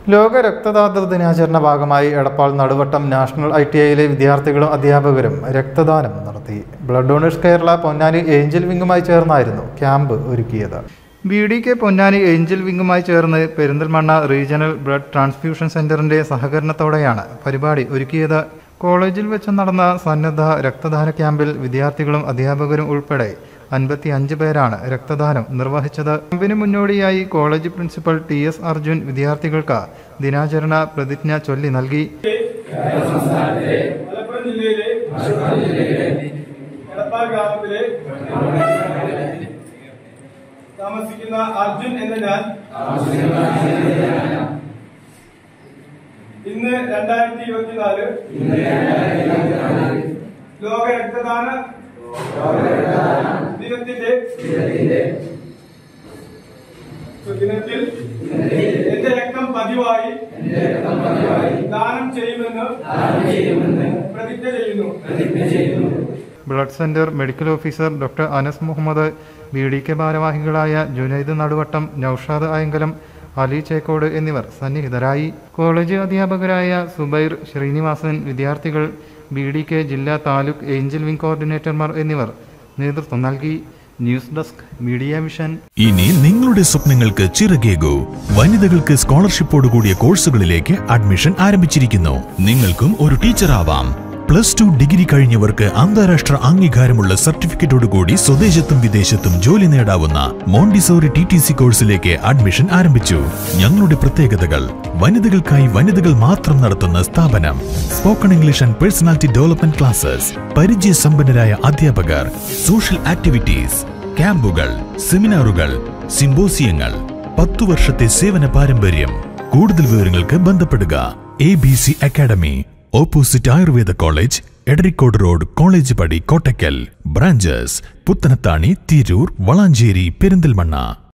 ലോക രക്തദാതൃ ദിനാചരണ ഭാഗമായി Edappal Naduvattam national I T ഐയിലെ വിദ്യാർത്ഥികളും അധ്യാപകരും രക്തദാനം നടത്തി blood donors Kerala Ponnani angel വിങ്ങുമായി ചേർന്നായിരുന്നു ക്യാമ്പ് ഒരുക്കിയത് B D K Ponnani angel വിങ്ങുമായി ചേർന്ന് പെരിന്തൽമണ്ണ റീജിയണൽ ബ്ലഡ് ട്രാൻസ്ഫ്യൂഷൻ സെന്ററിന്റെ സഹകരണത്തോടെയാണ് പരിപാടി ഒരുക്കിയത് കോളേജിൽ വെച്ച് നടന്ന സന്നദ്ധ രക്തദാന ക്യാമ്പിൽ വിദ്യാർത്ഥികളും അധ്യാപകരും ഉൾപ്പെടെ അൻപത്തി അഞ്ച് പേരാണ് രക്തദാനം നിർവഹിച്ചത് ക്യാമ്പിന് മുന്നോടിയായി college principal T S Arjun വിദ്യാർത്ഥികൾക്ക് ദിനാചരണ പ്രതിജ്ഞ ചൊല്ലി നൽകി മലപ്പുറം ജില്ലയിലെ എടപ്പാൾ ഗ്രാമത്തിലെ താമസിക്കുന്ന അർജുൻ എന്ന ഞാൻ ഇന്ന് രണ്ടായിരത്തി ഇരുപത്തിനാല് ലോക രക്തദാന ദിനത്തിന്റെ ദിനത്തിൽ എന്റെ രക്തം പതിവായി ദാനം ചെയ്യുമെന്ന് പ്രതിജ്ഞ ചെയ്യുന്നു blood centre medical officer doctor Anas Muhammad B D K ഭാരവാഹികളായ ജുനൈദ് നടുവട്ടം നൌഷാദ് ആയങ്കലം അലി ചേക്കോട് എന്നിവർ സന്നിഹിതരായി കോളേജ് അധ്യാപകരായ സുബൈർ ശ്രീനിവാസൻ വിദ്യാർത്ഥികൾ ബി ഡി കെ ജില്ലാ താലൂക്ക് ഏഞ്ചൽ വിംഗ് കോർഡിനേറ്റർമാർ എന്നിവർ നേതൃത്വം നൽകി ന്യൂസ് ഡെസ്ക് മീഡിയ വിഷൻ ഇനി നിങ്ങളുടെ സ്വപ്നങ്ങൾക്ക് ചിറകേകൂ വനിതകൾക്ക് സ്കോളർഷിപ്പോട് കൂടിയ കോഴ്സുകളിലേക്ക് അഡ്മിഷൻ ആരംഭിച്ചിരിക്കുന്നു നിങ്ങൾക്കും ഒരു ടീച്ചർ ആവാം പ്ലസ് ടു ഡിഗ്രി കഴിഞ്ഞവർക്ക് അന്താരാഷ്ട്ര അംഗീകാരമുള്ള സർട്ടിഫിക്കറ്റോടുകൂടി സ്വദേശത്തും വിദേശത്തും ജോലി നേടാവുന്ന മോണ്ടിസോറി ടി ടി സി കോഴ്സിലേക്ക് അഡ്മിഷൻ ആരംഭിച്ചു ഞങ്ങളുടെ പ്രത്യേകതകൾ വനിതകൾക്കായി വനിതകൾ മാത്രം നടത്തുന്ന സ്ഥാപനം spoken English and personality development classes പരിചയസമ്പന്നരായ അധ്യാപകർ സോഷ്യൽ ആക്ടിവിറ്റീസ് ക്യാമ്പുകൾ സെമിനാറുകൾ സിംബോസിയങ്ങൾ പത്തു വർഷത്തെ സേവന പാരമ്പര്യം കൂടുതൽ വിവരങ്ങൾക്ക് ബന്ധപ്പെടുക A B C academy opposite Ayurveda college Edarikode road college പടി കോട്ടയ്ക്കൽ ബ്രാഞ്ചസ് പുത്തനത്താണി തിരൂർ വളാഞ്ചേരി പെരിന്തൽമണ്ണ